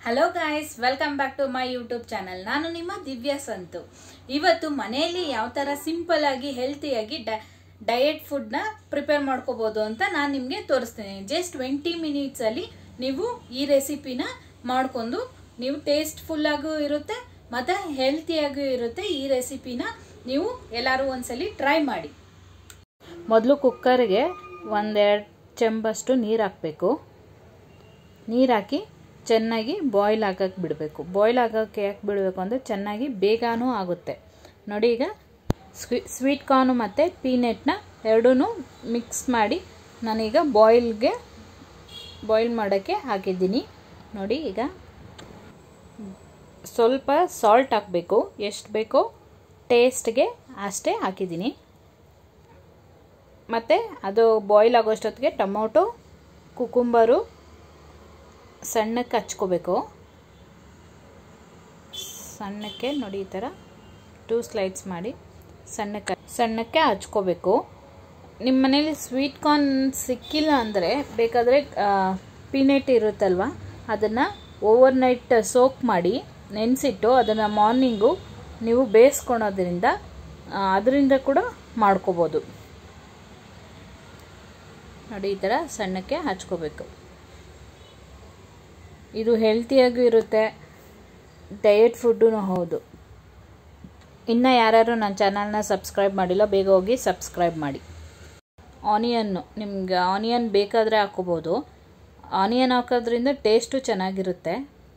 hello guys welcome back to my YouTube channel ನಾನು ನಿಮ್ಮ ದಿವ್ಯಾ ಸಂತು ಇವತ್ತು ಮನೆಯಲ್ಲಿ ಯಾವ ಥರ ಸಿಂಪಲ್ ಆಗಿ ಹೆಲ್ತಿಯಾಗಿ ಡಯಟ್ ಫುಡ್ನ ಪ್ರಿಪೇರ್ ಮಾಡ್ಕೋಬೋದು ಅಂತ ನಾನು ನಿಮಗೆ ತೋರಿಸ್ತೀನಿ ಜಸ್ಟ್ ಟ್ವೆಂಟಿ ಮಿನಿಟ್ಸಲ್ಲಿ ನೀವು ಈ ರೆಸಿಪಿನ ಮಾಡ್ಕೊಂಡು ನೀವು ಟೇಸ್ಟ್ಫುಲ್ಲಾಗೂ ಇರುತ್ತೆ ಮತ್ತು ಹೆಲ್ತಿಯಾಗೂ ಇರುತ್ತೆ ಈ ರೆಸಿಪಿನ ನೀವು ಎಲ್ಲರೂ ಒಂದ್ಸಲಿ ಟ್ರೈ ಮಾಡಿ ಮೊದಲು ಕುಕ್ಕರ್ಗೆ ಒಂದೆರಡು ಚೆಂಬಷ್ಟು ನೀರು ಹಾಕಬೇಕು ನೀರು ಹಾಕಿ ಚೆನ್ನಾಗಿ ಬಾಯ್ಲ್ ಆಗಕ್ಕೆ ಬಿಡಬೇಕು ಬಾಯ್ಲ್ ಆಗೋಕ್ಕೆ ಯಾಕೆ ಬಿಡಬೇಕು ಅಂದರೆ ಚೆನ್ನಾಗಿ ಬೇಗನೂ ಆಗುತ್ತೆ ನೋಡಿ ಈಗ ಸ್ವೀ ಸ್ವೀಟ್ ಕಾರ್ನು ಮತ್ತು ಪೀನೆಟ್ನ ಎರಡೂ ಮಿಕ್ಸ್ ಮಾಡಿ ನಾನೀಗ ಬಾಯ್ಲ್ಗೆ ಬಾಯ್ಲ್ ಮಾಡೋಕ್ಕೆ ಹಾಕಿದ್ದೀನಿ ನೋಡಿ ಈಗ ಸ್ವಲ್ಪ ಸಾಲ್ಟ್ ಹಾಕಬೇಕು ಎಷ್ಟು ಬೇಕೋ ಟೇಸ್ಟ್ಗೆ ಅಷ್ಟೇ ಹಾಕಿದ್ದೀನಿ ಮತ್ತು ಅದು ಬಾಯ್ಲ್ ಆಗೋಷ್ಟೊತ್ತಿಗೆ ಟೊಮೊಟೊ ಕುಕುಂಬರು ಸಣ್ಣಕ್ಕೆ ಹಚ್ಕೋಬೇಕು ಸಣ್ಣಕ್ಕೆ ನೋಡಿ ಈ ಥರ ಟೂ ಸ್ಲೈಡ್ಸ್ ಮಾಡಿ ಸಣ್ಣಕ್ಕೆ ಸಣ್ಣಕ್ಕೆ ಹಚ್ಕೋಬೇಕು ನಿಮ್ಮ ಮನೇಲಿ ಸ್ವೀಟ್ ಕಾರ್ನ್ ಸಿಕ್ಕಿಲ್ಲ ಅಂದರೆ ಬೇಕಾದರೆ ಪೀನೆಟ್ ಇರುತ್ತಲ್ವ ಅದನ್ನು ಓವರ್ ನೈಟ್ ಸೋಕ್ ಮಾಡಿ ನೆನೆಸಿಟ್ಟು ಅದನ್ನು ಮಾರ್ನಿಂಗು ನೀವು ಬೇಯಿಸ್ಕೊಳೋದ್ರಿಂದ ಅದರಿಂದ ಕೂಡ ಮಾಡ್ಕೋಬೋದು ನೋಡಿ ಈ ಥರ ಸಣ್ಣಕ್ಕೆ ಹಚ್ಕೋಬೇಕು ಇದು ಹೆಲ್ತಿಯಾಗೂ ಇರುತ್ತೆ ಡಯಟ್ ಫುಡ್ಡೂ ಹೌದು ಇನ್ನು ಯಾರ್ಯಾರು ನನ್ನ ಚಾನಲ್ನ ಸಬ್ಸ್ಕ್ರೈಬ್ ಮಾಡಿಲ್ಲ ಬೇಗ ಹೋಗಿ ಸಬ್ಸ್ಕ್ರೈಬ್ ಮಾಡಿ ಆನಿಯನ್ನು ನಿಮ್ಗೆ ಆನಿಯನ್ ಬೇಕಾದರೆ ಹಾಕೋಬೋದು ಆನಿಯನ್ ಹಾಕೋದ್ರಿಂದ ಟೇಸ್ಟು ಚೆನ್ನಾಗಿರುತ್ತೆ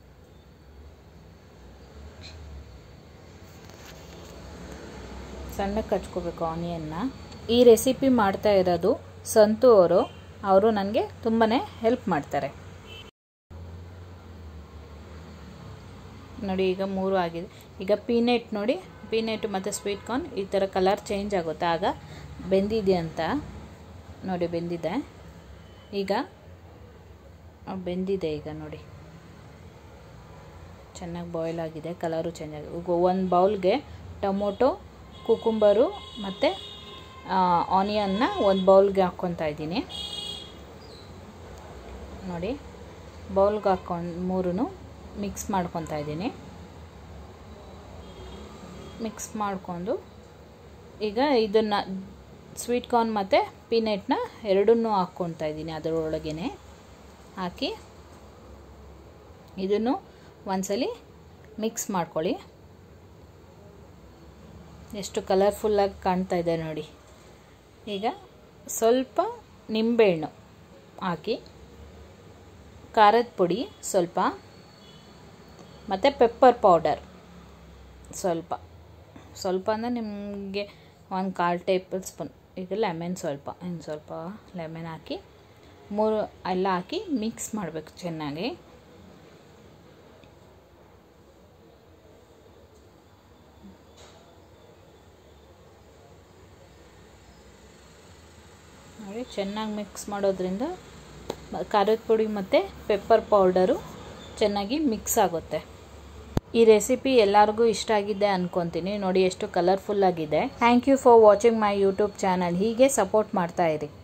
ಸಣ್ಣಕ್ಕೆ ಹಚ್ಕೋಬೇಕು ಆನಿಯನ್ನ ಈ ರೆಸಿಪಿ ಮಾಡ್ತಾ ಇರೋದು ಸಂತು ಅವರು ಅವರು ನನಗೆ ತುಂಬಾ ಹೆಲ್ಪ್ ಮಾಡ್ತಾರೆ ನೋಡಿ ಈಗ ಮೂರು ಆಗಿದೆ ಈಗ ಪೀನೆಟ್ ನೋಡಿ ಪೀನೆಟ್ ಮತ್ತು ಸ್ವೀಟ್ ಕಾರ್ನ್ ಈ ಥರ ಕಲರ್ ಚೇಂಜ್ ಆಗುತ್ತೆ ಆಗ ಬೆಂದಿದೆ ಅಂತ ನೋಡಿ ಬೆಂದಿದೆ ಈಗ ಬೆಂದಿದೆ ಈಗ ನೋಡಿ ಚೆನ್ನಾಗಿ ಬಾಯ್ಲ್ ಆಗಿದೆ ಕಲರು ಚೇಂಜ್ ಆಗಿದೆ ಈಗ ಒಂದು ಬೌಲ್ಗೆ ಟೊಮೊಟೊ ಕುಕುಂಬರು ಮತ್ತು ಆನಿಯನ್ನ ಒಂದು ಬೌಲ್ಗೆ ಹಾಕ್ಕೊತಾ ಇದ್ದೀನಿ ನೋಡಿ ಬೌಲ್ಗೆ ಹಾಕ್ಕೊಂಡು ಮೂರೂ ಮಿಕ್ಸ್ ಮಾಡ್ಕೊತಾ ಇದ್ದೀನಿ ಮಿಕ್ಸ್ ಮಾಡಿಕೊಂಡು ಈಗ ಇದನ್ನು ಸ್ವೀಟ್ ಕಾರ್ನ್ ಮತ್ತು ಪೀನೆಟ್ನ ಎರಡನ್ನೂ ಹಾಕ್ಕೊತಾ ಇದ್ದೀನಿ ಅದರೊಳಗೇ ಹಾಕಿ ಇದನ್ನು ಒಂದ್ಸಲಿ ಮಿಕ್ಸ್ ಮಾಡ್ಕೊಳ್ಳಿ ಎಷ್ಟು ಕಲರ್ಫುಲ್ಲಾಗಿ ಕಾಣ್ತಾ ಇದೆ ನೋಡಿ ಈಗ ಸ್ವಲ್ಪ ನಿಂಬೆಹಣ್ಣು ಹಾಕಿ ಖಾರದ ಪುಡಿ ಸ್ವಲ್ಪ ಮತ್ತು ಪೆಪ್ಪರ್ ಪೌಡರ್ ಸ್ವಲ್ಪ ಸ್ವಲ್ಪ ಅಂದರೆ ನಿಮಗೆ ಒಂದು ಕಾಲು ಟೇಬಲ್ ಸ್ಪೂನ್ ಈಗ ಲೆಮನ್ ಸ್ವಲ್ಪ ಇನ್ನು ಸ್ವಲ್ಪ ಲೆಮನ್ ಹಾಕಿ ಮೂರು ಎಲ್ಲ ಹಾಕಿ ಮಿಕ್ಸ್ ಮಾಡಬೇಕು ಚೆನ್ನಾಗಿ ನೋಡಿ ಚೆನ್ನಾಗಿ ಮಿಕ್ಸ್ ಮಾಡೋದ್ರಿಂದ ಖಾರದ ಪುಡಿ ಮತ್ತು ಪೆಪ್ಪರ್ ಪೌಡರು ಚೆನ್ನಾಗಿ ಮಿಕ್ಸ್ ಆಗುತ್ತೆ ಈ ರೆಸಿಪಿ ಎಲ್ಲರಿಗೂ ಇಷ್ಟ ಆಗಿದೆ ಅನ್ಕೊತೀನಿ ನೋಡಿ ಎಷ್ಟು ಕಲರ್ಫುಲ್ ಆಗಿದೆ thank you for watching my YouTube channel ಹೀಗೆ ಸಪೋರ್ಟ್ ಮಾಡ್ತಾ ಇರಿ